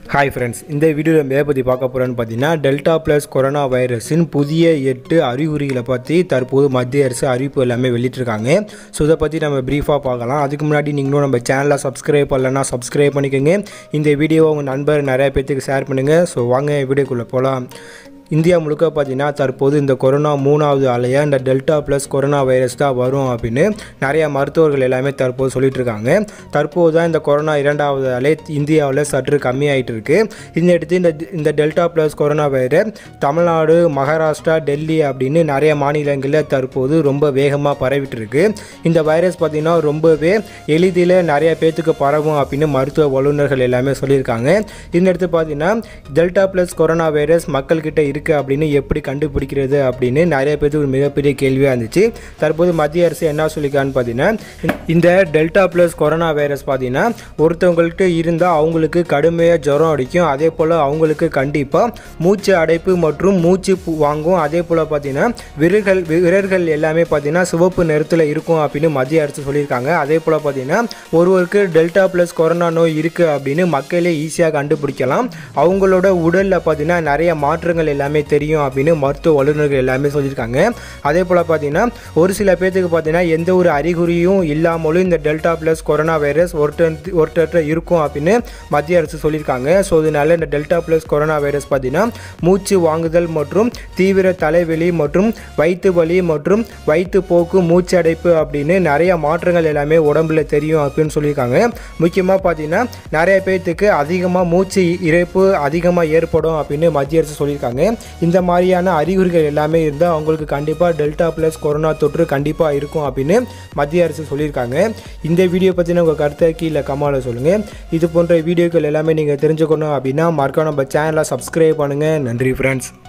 hi friends இந்த வீடியோவில் நம்ம எதை பற்றி பார்க்க போகிறோன்னு பார்த்தீங்கன்னா டெல்டா ப்ளஸ் கொரோனா வைரஸின் புதிய எட்டு அறிகுறிகளை பற்றி தற்போது மத்திய அரசு அறிவிப்பு எல்லாமே வெளியிட்டிருக்காங்க ஸோ இதை பற்றி நம்ம ப்ரீஃபாக பார்க்கலாம் அதுக்கு முன்னாடி நீங்களும் நம்ம சேனலை சப்ஸ்கிரைப் பண்ணலன்னா சப்ஸ்கிரைப் பண்ணிக்கோங்க இந்த வீடியோவை உங்கள் நண்பர் நிறைய பேர்த்துக்கு ஷேர் பண்ணுங்கள் ஸோ வாங்க வீடியோக்குள்ளே போகலாம் இந்தியா முழுக்க பார்த்தீங்கன்னா தற்போது இந்த கொரோனா மூணாவது அலையாக இந்த டெல்டா ப்ளஸ் கொரோனா வைரஸ் தான் வரும் அப்படின்னு நிறைய மருத்துவர்கள் எல்லாமே தற்போது சொல்லிட்டு இருக்காங்க தற்போது தான் இந்த கொரோனா இரண்டாவது அலை இந்தியாவில் சற்று கம்மியாயிட்டு இருக்கு இந்த எடுத்து இந்த இந்த delta plus corona virus Tamil Nadu Maharashtra Delhi அப்படின்னு நிறைய மாநிலங்களில் தற்போது ரொம்ப வேகமாக பரவிட்டு இருக்கு இந்த வைரஸ் பார்த்திங்கன்னா ரொம்பவே எளிதில் நிறைய பேர்த்துக்கு பரவும் அப்படின்னு மருத்துவ வல்லுநர்கள் எல்லாமே சொல்லியிருக்காங்க இந்த இடத்து பார்த்தீங்கன்னா டெல்டா ப்ளஸ் கொரோனா வைரஸ் மக்கள்கிட்ட இருக்குது அப்படின்னு எப்படி கண்டுபிடிக்கிறது அப்படின்னு நிறைய பேருக்கு ஒரு மிகப்பெரிய கேள்வியாக இருந்துச்சு தற்போது மத்திய அரசு என்ன சொல்லியிருக்கான்னு பார்த்தீங்கன்னா இந்த டெல்டா ப்ளஸ் கொரோனா வைரஸ் பார்த்தீங்கன்னா ஒருத்தவங்கள்ட்ட இருந்தால் அவங்களுக்கு கடுமையாக ஜுரம் அடிக்கும் அதே போல் அவங்களுக்கு கண்டிப்பாக மூச்சு அடைப்பு மற்றும் மூச்சு பு- வாங்கும் அதே போல் பார்த்தீங்கன்னா விரல்கள் விரல்கள் எல்லாமே பார்த்தீங்கன்னா சிவப்பு நிறத்தில் இருக்கும் அப்படின்னு மத்திய அரசு சொல்லியிருக்காங்க அதே போல் பார்த்தீங்கன்னா ஒருவருக்கு டெல்டா ப்ளஸ் கொரோனா நோய் இருக்குது அப்படின்னு மக்களே ஈஸியாக கண்டுபிடிக்கலாம் அவங்களோட உடலில் பார்த்தீங்கன்னா நிறைய மாற்றங்கள் எல்லாமே தெரியும் அப்படின்னு மருத்துவ வல்லுநர்கள் எல்லாமே சொல்லியிருக்காங்க அதே போல் பார்த்தீங்கன்னா ஒரு சில பேர்த்துக்கு பார்த்தீங்கன்னா எந்த ஒரு அறிகுறியும் இல்லாமலும் இந்த டெல்டா ப்ளஸ் கொரோனா வைரஸ் ஒருத்தர் ஒருத்தர் இருக்கும் அப்படின்னு மத்திய அரசு சொல்லியிருக்காங்க ஸோ இதனால இந்த டெல்டா ப்ளஸ் கொரோனா வைரஸ் பார்த்தீங்கன்னா மூச்சு வாங்குதல் மற்றும் தீவிர தலைவலி மற்றும் வயிற்று வலி மற்றும் வயிற்று போக்கு மூச்சு அடைப்பு அப்படின்னு நிறைய மாற்றங்கள் எல்லாமே உடம்புல தெரியும் அப்படின்னு சொல்லியிருக்காங்க முக்கியமாக பார்த்தீங்கன்னா நிறைய பேர்த்துக்கு அதிகமாக மூச்சு இறைப்பு அதிகமாக ஏற்படும் அப்படின்னு மத்திய அரசு சொல்லியிருக்காங்க இந்த மாதிரியான அறிகுறிகள் எல்லாமே இருந்தால் அவங்களுக்கு கண்டிப்பாக டெல்டா ப்ளஸ் கொரோனா தொற்று கண்டிப்பாக இருக்கும் அப்படின்னு மத்திய அரசு சொல்லியிருக்காங்க இந்த வீடியோ பற்றின உங்கள் கருத்தை கீழே கமால சொல்லுங்கள் இது போன்ற வீடியோக்கள் எல்லாமே நீங்கள் தெரிஞ்சுக்கணும் அப்படின்னா மறக்காம நம்ம சேனலை சப்ஸ்கிரைப் பண்ணுங்கள் நன்றி ஃப்ரெண்ட்ஸ்